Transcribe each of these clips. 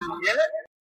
இய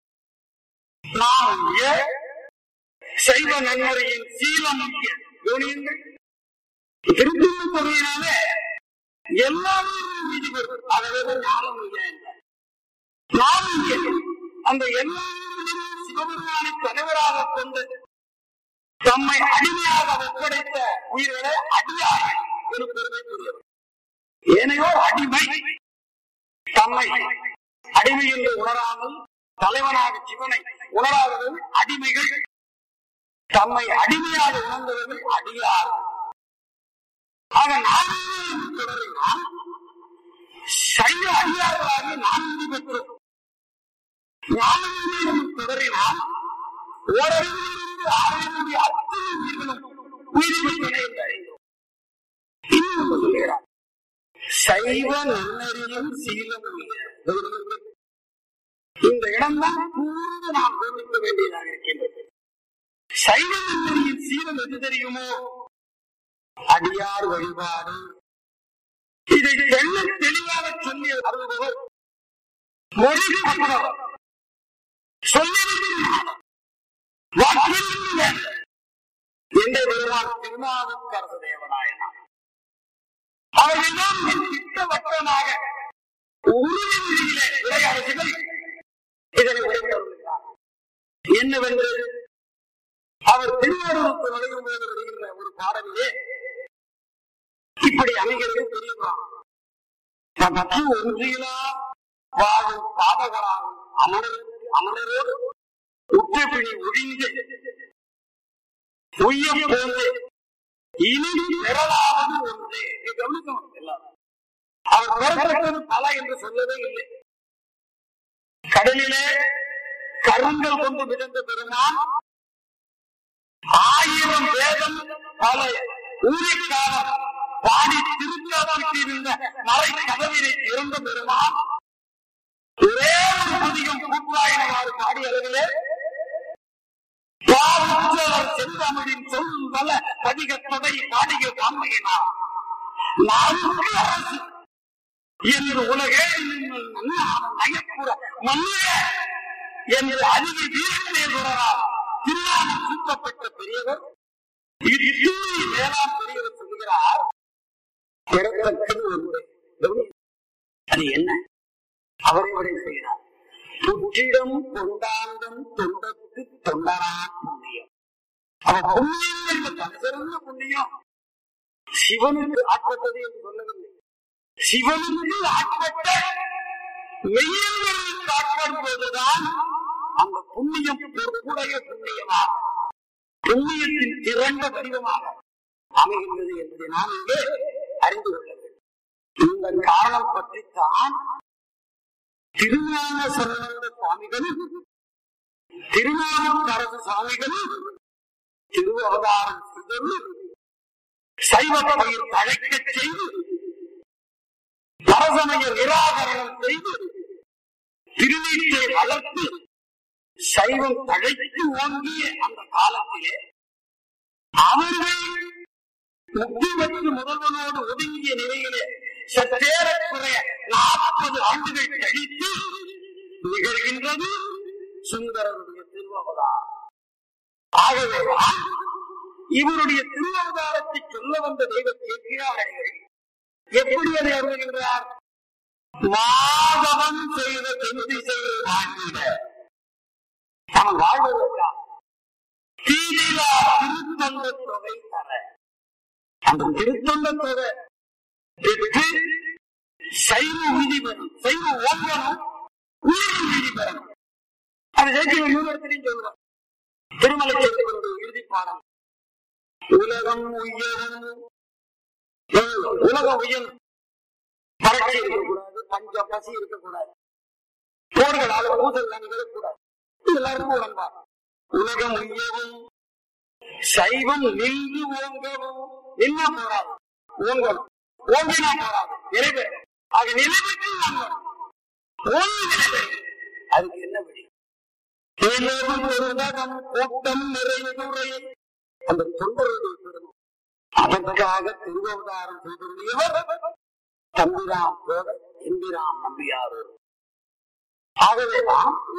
நாம் இய சைவ நன்முறையின் சீலம் இய கவனியுங்கள் திருத்தூர் முறையினாலே எல்லாமே விதி வரும் அதாவது ஞானம் இய என்றார். ஞானம் இய அந்த எல்லா சிவபெருமானை தலைவராக கொண்டு தம்மை அடிமையாக ஒப்படைத்த உயிர்களை அடியார்கள் ஒரு பெருமைக்குரியவர் ஏனையோர் அடிமை தம்மை அடிமை என்று உணராமல் தலைவனாக சிவனை உணராதவர்கள் அடிமைகள் தம்மை அடிமையாக உணர்ந்தவர்கள் அடியார் ஆக நாம் தொடரினால் சைவ அடியார்களாகி நாம் உறுதி பெற்றோம் ஞானம் தொடரினால் ஓரறிவிலிருந்து ஆறறிவுடைய அத்தனை உயிர்களும் உயிர் பெற்றன என்று அறிந்தோம் இன்னும் ஒன்று சொல்லுகிறார் சைவ நன்னறியும் சீலம் இந்த இடம்தான் கூர்ந்து நாம் கவனிக்க வேண்டியதாக இருக்கின்றது சைவ நன்னறியின் சீலம் எது தெரியுமோ அடியார் வழிபாடு இதை தெள்ள தெளிவாக சொல்லி அருள்பவர் மொழி கற்றவர் சொல்லியிருக்கிறார் வாக்கியம் என்ற பெருமான் திருநாவுக்கரசு தேவநாயனார் அவர்களெல்லாம் திட்டவட்டமாக உறுதியிலே விளையாடுகள் இதனை உரைத்தருள்கிறார் என்னவென்று அவர் திருவாரூருக்கு நுழையும் போது வருகின்ற ஒரு பாடலிலே இப்படி அமைகிறது தெரியுமா தனக்கு ஒன்றிலா வாழும் பாதகராகும் அமரர் அமரரோடு உற்றப்பிணி ஒழிந்து உய்யம் போன்று இனி பெறலாவது ஒன்றே நீ கவனிக்கணும் எல்லாரும் அவர் பெறப்பட்டது பல என்று சொல்லவே இல்லை கடலிலே கருங்கல் கொண்டு மிதந்த பெருமான் ஆயிரம் வேதம் பல ஊழிக்காலம் பாடி திருத்தாவிட்டிருந்த மறை கதவினை திறந்த பெருமான் ஒரே ஒரு புதியம் கூட்டாயினவாறு பாடிய அளவிலே பாவுற்றவர் செந்தமிழின் சொல் வல பதிகத்தொடை பாடிய காண்மையினார் நான்கு அரசு என்று உலகே நயப்புற மன்னே என்று அதிக வீரத்திலே தொடரால் திருநாமம் சூட்டப்பட்ட பெரியவர் இது வேளாண் பெரியவர் சொல்கிறார் பிறக்கத்தக்கது ஒன்று கவனி. அது என்ன அவரை விட செய்கிறார் புற்றிடம் கொண்டாண்டம் தொண்டத்து தொண்டரான் புண்ணியம் அவன் புண்ணியம் என்ற தலைசிறந்த புண்ணியம் சிவனுக்கு ஆட்பட்டது என்று சொல்லவில்லை சிவனுக்கு ஆட்பட்ட மெய்யங்களுக்கு ஆட்படும் போதுதான் அந்த புண்ணியம் பொறுப்புடைய புண்ணியமாக புண்ணியத்தின் திரண்ட வடிவமாக அமைகின்றது என்பதை நாம் இங்கே அறிந்து கொள்ள வேண்டும் இந்த காரணம் பற்றித்தான் திருஞான சரணந்த சுவாமிகள் திருநாமக்கரசு சுவாமிகள் திரு அவதாரம் செய்தது சைவ பயிர் தழைக்கச் செய்து பரசமய நிராகரணம் செய்து திருநீட்டை வளர்த்து சைவம் தழைத்து ஓங்கிய அந்த காலத்திலே அவர்கள் முக்தி பெற்று முதல்வனோடு ஒதுங்கிய நிலையிலே சற்றேறக்குறைய நாற்பது ஆண்டுகள் கழித்து நிகழ்கின்றது சுந்தரருடைய திருவவதாரம் ஆகவேதான் இவருடைய திருவவதாரத்தை சொல்ல வந்த தெய்வ கேட்கிறார்கள் எப்படி அதை அருள்கின்றார் மாதவன் செய்த தெந்தி செய்து வாழ்ந்திட அவன் வாழ்வதற்கா தீவிலா திருத்தொண்ட தொகை தர அந்த திருத்தொண்ட தொகை பெற்று சைவ விதி பெறும் சைவ ஓங்கணும் உயிர் விதி பெறும் அது தேசிய யூனிவர்சிட்டியும் சொல்லுவார் திருமலை சேர்த்து இறுதி பாடம் உலகம் உயரும் உலகம் உயரும் பறக்கை இருக்கக்கூடாது பஞ்சம் பசி இருக்கக்கூடாது போர்களால பூசல் நிகழக்கூடாது இது எல்லாருக்கும் உடன்பா உலகம் உயரும் சைவம் நின்று ஓங்கவும் என்ன போராது ஓங்கணும் ஓங்கினா போராது நிறைவேறும் ஆக நிலைமைக்கு வாங்கணும் ஓங்கி நிறைவேறும் அதுக்கு என்ன வழி எல்லோரும் ஒருவகம் கூட்டம் நிறைந்துரை அந்த தொண்டருடைய பெருமை அதற்காக திருவவதாரம் செய்துள்ளவர் தம்பிராம் போல எம்பிராம் நம்பியாரோ ஆகவேதான்